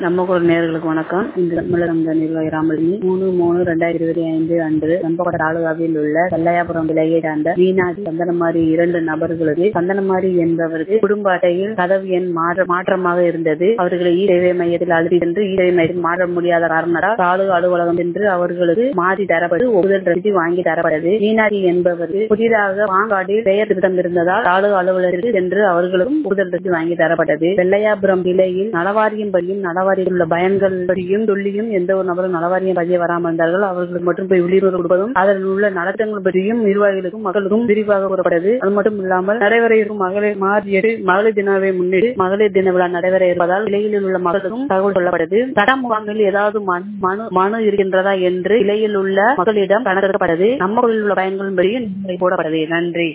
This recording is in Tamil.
நம்ம குரல் நேர்களுக்கு வணக்கம் இன்று தமிழக நிர்வாகி ராமலினி மூணு மூணு ரெண்டாயிரத்தி இருபத்தி ஐந்து அன்று வெம்பக்கோட்டை தாலுகாவில் உள்ள செல்லையாபுரம் விலையை சார்ந்த மீனாட்சி சந்தனமாரி இரண்டு நபர்களுக்கு சந்தனமாரி என்பவருக்கு குடும்ப அட்டையில் கதவு எண் மாற்ற மாற்றமாக இருந்தது அவர்களை இ சேவை மையத்தில் அழுத்தி சென்று இ சேவை மையத்தில் மாற்ற முடியாத காரணத்தால் தாலுகா அலுவலகம் சென்று அவர்களுக்கு மாற்றி தரப்பட்டு ஒப்புதல் ரசீது வாங்கி தரப்பட்டது மீனாட்சி என்பவருக்கு புதிதாக பாங்காட்டில் பெயர் திருத்தம் இருந்ததால் தாலுகா அலுவலகத்திற்கு சென்று அவர்களுக்கும் ஒப்புதல் ரசீது வாங்கி தரப்பட்டது வெள்ளையாபுரம் விலையில் நலவாரியம் படியும் நலவாரியத்தில் உள்ள பயன்கள் பற்றியும் சொல்லியும் எந்த ஒரு நபரும் நலவாரியம் பதிய வராமல் இருந்தார்கள் அவர்களுக்கு மட்டும் போய் விழிப்புணர்வு கொடுப்பதும் அதில் உள்ள நலத்தங்கள் பற்றியும் நிர்வாகிகளுக்கும் மக்களுக்கும் விரிவாக கூறப்பட்டது அது மட்டும் இல்லாமல் நடைபெற இருக்கும் மகளிர் மார்ச் எட்டு மகளிர் தினவை முன்னிட்டு மகளிர் தின விழா நடைபெற இருப்பதால் இலையில் உள்ள மக்களுக்கும் தகவல் சொல்லப்பட்டது சட்டம் முகாமில் ஏதாவது மனு மனு மனு இருக்கின்றதா என்று இலையில் உள்ள மக்களிடம் கணக்கெடுக்கப்பட்டது நம்ம உள்ள பயன்கள் பற்றியும் போடப்பட்டது நன்றி